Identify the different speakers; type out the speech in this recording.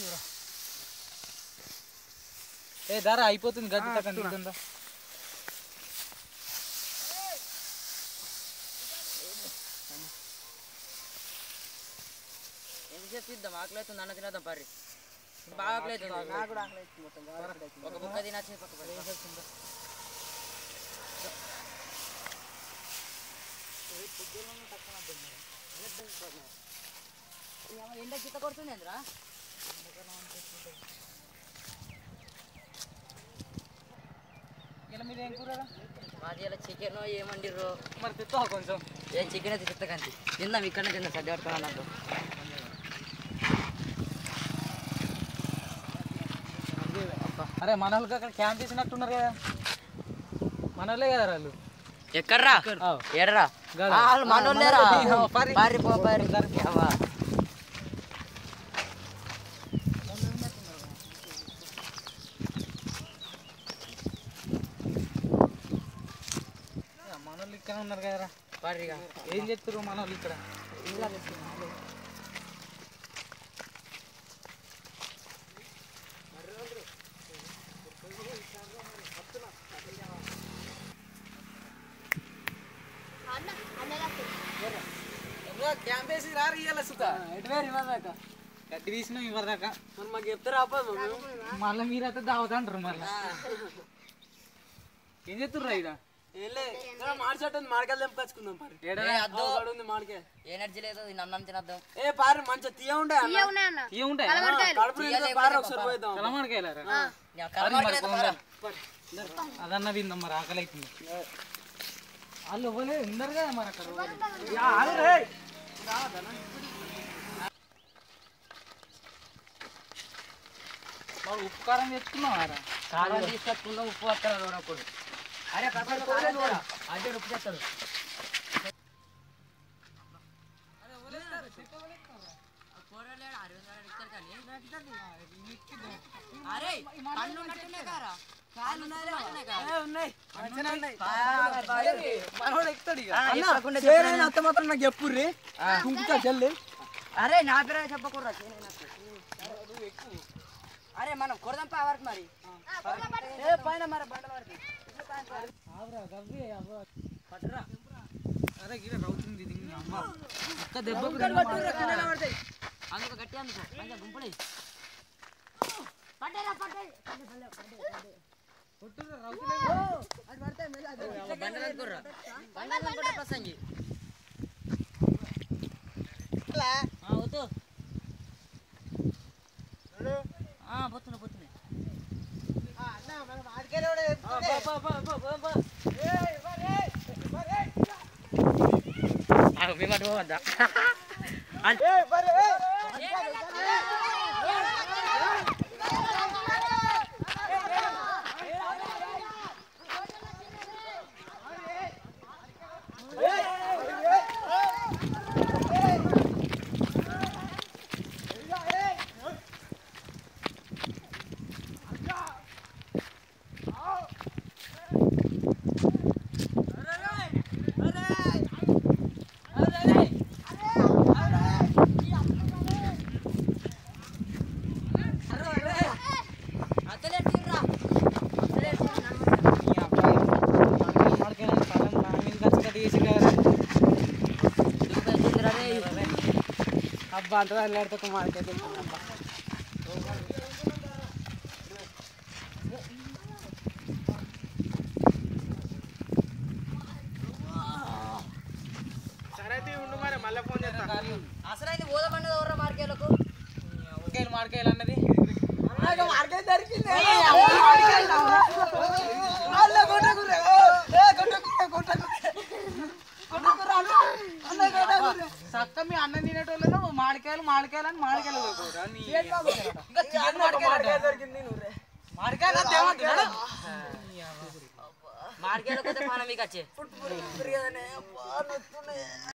Speaker 1: ఏ ధర అయిపోతుంది గడ్డి తక్క నీకుందా
Speaker 2: ఎంతసేపు ఇద్దాం ఆకలి అవుతుంది అన్న తినేద్దాం పర్రి బాగా ఆకలి అవుతుంది ఒక బుక్క తినచ్చు పక్క పెడతా. ఏమో ఎండ చిత్త కొడుతుంది ఏంద్రా
Speaker 1: ఇలా మీద ఏం కూరరా
Speaker 2: మాది ఇలా చికెన్ ఏమండిర్రు
Speaker 1: మరి తెస్తావా కొంచెం
Speaker 2: ఏం చికెన్ అయితే చిత్తకంతి తిందాం ఇక్కడనే తిందాం సర్ది పట్టుకున్నా నాకు
Speaker 1: అరే మన వాళ్ళకి అక్కడ క్యాంప్ చేసినట్టున్నారు కదా మన వాళ్ళే కదా వాళ్ళు
Speaker 2: ఎక్కడ్రా
Speaker 1: ఆవ్.
Speaker 2: ఏడరా
Speaker 1: గాదా.
Speaker 2: ఆ, వాళ్ళు మనోళ్ళేరా
Speaker 1: ఆ, మనోళ్ళే. పారి.
Speaker 2: పారి పో పారి అవ్వా.
Speaker 1: మన వాళ్ళు ఇక్కడ ఉన్నారు కదరా
Speaker 2: పారిగా
Speaker 1: ఏం చెప్తారు మన వాళ్ళు ఇక్కడ క్యాంప్ వేసి రారు ఇయ్యాల సుత గడ్డి తీసినాం ఇవ్వదాకా
Speaker 2: మరి మాకు చెప్తారా
Speaker 1: మళ్ళీ మీరైతే దావతా అంటారు మళ్ళీ ఏం చెప్తుర్రా ఇక్కడ
Speaker 3: మార్చెట్టు మాడికాయలు తెంపుకొచ్చుకుందాం పారి
Speaker 1: ఏడా
Speaker 3: ఒకడు ఉంది మాడికాయ
Speaker 2: ఎనర్జీ లేదు ఇది అన్నం తినద్దాం
Speaker 3: ఏ పారి మంచిగా తీయ ఉండే అన్న.
Speaker 1: ఇవి ఉంటాయి
Speaker 3: కడుపు నిండా పారి ఒకసారి పోయిద్దాం
Speaker 1: కలమాడకాయలారా
Speaker 2: ఇంకా కలమాడికి అయితే పారా.
Speaker 1: అదన్న విందాం మరి ఆకలి అవుతుంది వాళ్ళు ఇవ్వలేదు ఉన్నారు కదా మరి అక్కడ వాడు ఉపకారం చెప్తున్నావారా
Speaker 2: కాలం తీసుకొచ్చుకుందాం ఉప్పు వస్తారు చూడకూడదు అరే పక్కన అడ్డు ఉప్పు చేస్తాడు అరే కళ్ళు ఉన్నట్టునే కారా కాళ్ళు ఉన్నట్టునే కారా
Speaker 1: మనోడు ఎక్కుతాడు ఇక
Speaker 3: అత్త మాత్రం నాకు చెప్పుర్రి కుంకుతా చెల్లి
Speaker 2: అరే నా పేరు చెప్పకూడదు అరే మనం కొడదాం పా వరకు మరి ఏ పైన మరి బండలు పడుతుంది
Speaker 1: ఆవురా, గవ్వి, అవ్వ. పట్టురా. అరే గిర రౌతుంది ఇది నీ అమ్మ ఒక్క దెబ్బకు
Speaker 2: అందుకు గట్టి అందుకో మంచిగా గుంపుని పడ్డారా పడ్డాయి
Speaker 1: కొట్టురా, రౌతులేదు.
Speaker 2: బండలు అనుకోర్రా బండలు అనుకుంటే ప్రసంగి ఆ, వద్దు ఆ, పోతున్నా పోతున్నా మేము అటు పోవద్దా అతలే తీర్రా అతలే తీర్రా
Speaker 1: నీ అబ్బాయి. మామిడికాయలని పళ్ళం నా మీద కచ్చకట్టి చేసి కదా.
Speaker 3: అబ్బా అంత వెళ్ళాడితే మాడికాయ తెంపుకుందాం అబ్బా.
Speaker 2: అసలు అయితే ఓదమన్నది ఎవరా మార్కెట్లకు
Speaker 1: వంకాయలు మామిడికాయలు అన్నది చక్క మీ అన్నం తినేటోళ్ళను మామిడికాయలు మామిడికాయలు అని మామిడికాయలు దొరకవురా నీ ఇంకా తీయని మామిడికాయలు అంట. మామిడికాయలు అంతే ఏమంటున్నాడు?
Speaker 2: మార్కెట్లకు పోతే పానం మీకు వచ్చే